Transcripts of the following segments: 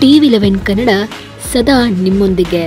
TV eleven Kannada ಸದಾ ನಿಮ್ಮೊಂದಿಗೆ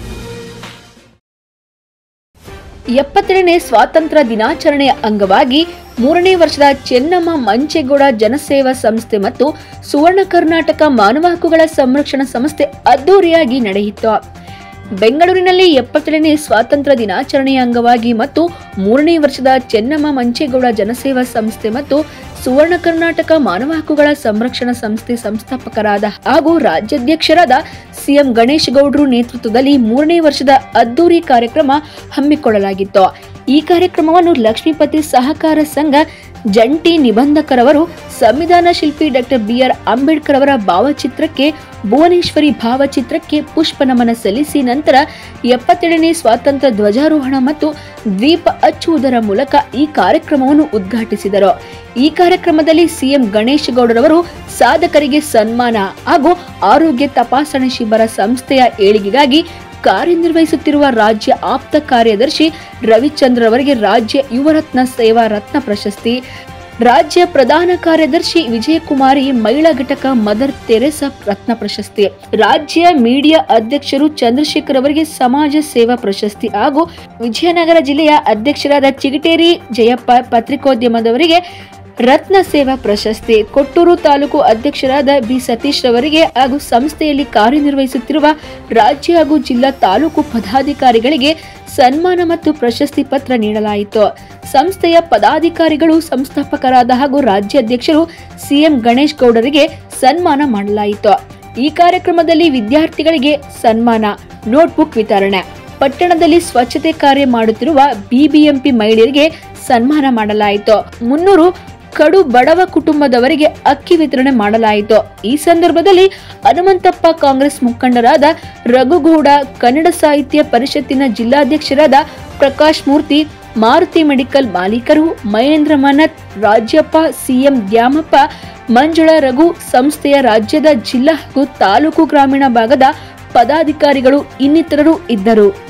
ಎಪ್ಪತ್ತೆರಡನೇ ಸ್ವಾತಂತ್ರ್ಯ ದಿನಾಚರಣೆಯ ಅಂಗವಾಗಿ ಮೂರನೇ ವರ್ಷದ ಚೆನ್ನಮ್ಮ ಮಂಚೇಗೌಡ ಜನಸೇವಾ ಸಂಸ್ಥೆ ಮತ್ತು ಸುವರ್ಣ ಕರ್ನಾಟಕ ಮಾನವ ಹಕ್ಕುಗಳ ಸಂರಕ್ಷಣಾ ಸಂಸ್ಥೆ ಅದ್ದೂರಿಯಾಗಿ ನಡೆಯಿತು ಬೆಂಗಳೂರಿನಲ್ಲಿ ಎಪ್ಪತ್ತೆರಡನೇ ಸ್ವಾತಂತ್ರ್ಯ ದಿನಾಚರಣೆಯ ಅಂಗವಾಗಿ ಮತ್ತು ಮೂರನೇ ವರ್ಷದ ಚೆನ್ನಮ್ಮ ಮಂಚೇಗೌಡ ಜನಸೇವಾ ಸಂಸ್ಥೆ ಮತ್ತು ಸುವರ್ಣ ಕರ್ನಾಟಕ ಮಾನವ ಹಕ್ಕುಗಳ ಸಂರಕ್ಷಣಾ ಸಂಸ್ಥೆ ಸಂಸ್ಥಾಪಕರಾದ ಹಾಗೂ ರಾಜ್ಯಾಧ್ಯಕ್ಷರಾದ ಸಿಎಂ ಗಣೇಶ್ ಗೌಡ್ರು ನೇತೃತ್ವದಲ್ಲಿ ಮೂರನೇ ವರ್ಷದ ಅದ್ದೂರಿ ಕಾರ್ಯಕ್ರಮ ಹಮ್ಮಿಕೊಳ್ಳಲಾಗಿತ್ತು ಈ ಕಾರ್ಯಕ್ರಮವನ್ನು ಲಕ್ಷ್ಮೀಪತಿ ಸಹಕಾರ ಸಂಘ ಜಂಟಿ ನಿಬಂಧಕರವರು ಸಂವಿಧಾನ ಶಿಲ್ಪಿ ಡಾಕ್ಟರ್ ಬಿಆರ್ ಅಂಬೇಡ್ಕರ್ ಅವರ ಭಾವಚಿತ್ರಕ್ಕೆ ಭುವನೇಶ್ವರಿ ಭಾವಚಿತ್ರಕ್ಕೆ ಪುಷ್ಪ ನಮನ ಸಲ್ಲಿಸಿ ನಂತರ ಎಪ್ಪತ್ತೆರಡನೇ ಸ್ವಾತಂತ್ರ್ಯ ಧ್ವಜಾರೋಹಣ ಮತ್ತು ದ್ವೀಪ ಹಚ್ಚುವುದರ ಮೂಲಕ ಈ ಕಾರ್ಯಕ್ರಮವನ್ನು ಉದ್ಘಾಟಿಸಿದರು ಈ ಕಾರ್ಯಕ್ರಮದಲ್ಲಿ ಸಿಎಂ ಗಣೇಶ್ ಗೌಡರವರು ಸಾಧಕರಿಗೆ ಸನ್ಮಾನ ಹಾಗೂ ಆರೋಗ್ಯ ತಪಾಸಣೆ ಶಿಬಿರ ಸಂಸ್ಥೆಯ ಏಳಿಗೆಗಾಗಿ ಕಾರ್ಯನಿರ್ವಹಿಸುತ್ತಿರುವ ರಾಜ್ಯ ಆಪ್ತ ಕಾರ್ಯದರ್ಶಿ ರವಿಚಂದ್ರ ಅವರಿಗೆ ರಾಜ್ಯ ಯುವರತ್ನ ಸೇವಾ ರತ್ನ ಪ್ರಶಸ್ತಿ ರಾಜ್ಯ ಪ್ರಧಾನ ಕಾರ್ಯದರ್ಶಿ ವಿಜಯಕುಮಾರಿ ಮಹಿಳಾ ಘಟಕ ಮದರ್ ತೆರೆಸಾ ರತ್ನ ಪ್ರಶಸ್ತಿ ರಾಜ್ಯ ಮೀಡಿಯಾ ಅಧ್ಯಕ್ಷರು ಚಂದ್ರಶೇಖರ್ ಅವರಿಗೆ ಸಮಾಜ ಸೇವಾ ಪ್ರಶಸ್ತಿ ಹಾಗೂ ವಿಜಯನಗರ ಜಿಲ್ಲೆಯ ಅಧ್ಯಕ್ಷರಾದ ಚಿಗಟೇರಿ ಜಯಪ್ಪ ಪತ್ರಿಕೋದ್ಯಮದವರಿಗೆ ರತ್ನ ಸೇವಾ ಪ್ರಶಸ್ತಿ ಕೊಟ್ಟೂರು ತಾಲೂಕು ಅಧ್ಯಕ್ಷರಾದ ಬಿ ಸತೀಶ್ ರವರಿಗೆ ಹಾಗೂ ಸಂಸ್ಥೆಯಲ್ಲಿ ಕಾರ್ಯನಿರ್ವಹಿಸುತ್ತಿರುವ ರಾಜ್ಯ ಹಾಗೂ ಜಿಲ್ಲಾ ತಾಲೂಕು ಪದಾಧಿಕಾರಿಗಳಿಗೆ ಸನ್ಮಾನ ಮತ್ತು ಪ್ರಶಸ್ತಿ ಪತ್ರ ನೀಡಲಾಯಿತು ಸಂಸ್ಥೆಯ ಪದಾಧಿಕಾರಿಗಳು ಸಂಸ್ಥಾಪಕರಾದ ಹಾಗೂ ರಾಜ್ಯಾಧ್ಯಕ್ಷರು ಸಿಎಂ ಗಣೇಶ್ ಗೌಡರಿಗೆ ಸನ್ಮಾನ ಮಾಡಲಾಯಿತು ಈ ಕಾರ್ಯಕ್ರಮದಲ್ಲಿ ವಿದ್ಯಾರ್ಥಿಗಳಿಗೆ ಸನ್ಮಾನ ನೋಟ್ಬುಕ್ ವಿತರಣೆ ಪಟ್ಟಣದಲ್ಲಿ ಸ್ವಚ್ಛತೆ ಕಾರ್ಯ ಮಾಡುತ್ತಿರುವ ಬಿಬಿಎಂಪಿ ಮಹಿಳೆಯರಿಗೆ ಸನ್ಮಾನ ಮಾಡಲಾಯಿತು ಮುನ್ನೂರು ಕಡು ಬಡವ ಕುಟುಂಬದವರಿಗೆ ಅಕ್ಕಿ ವಿತರಣೆ ಮಾಡಲಾಯಿತು ಈ ಸಂದರ್ಭದಲ್ಲಿ ಹನುಮಂತಪ್ಪ ಕಾಂಗ್ರೆಸ್ ಮುಖಂಡರಾದ ರಘುಗೌಡ ಕನ್ನಡ ಸಾಹಿತ್ಯ ಪರಿಷತ್ತಿನ ಜಿಲ್ಲಾಧ್ಯಕ್ಷರಾದ ಪ್ರಕಾಶ್ ಮೂರ್ತಿ ಮಾರುತಿ ಮೆಡಿಕಲ್ ಮಾಲೀಕರು ಮಹೇಂದ್ರ ಮನತ್ ರಾಜ್ಯಪ್ಪ ಸಿಎಂ ದ್ಯಾಮಪ್ಪ ಮಂಜುಳಾ ರಘು ಸಂಸ್ಥೆಯ ರಾಜ್ಯದ ಜಿಲ್ಲಾ ಹಾಗೂ ತಾಲೂಕು ಗ್ರಾಮೀಣ ಭಾಗದ ಪದಾಧಿಕಾರಿಗಳು ಇನ್ನಿತರರು ಇದ್ದರು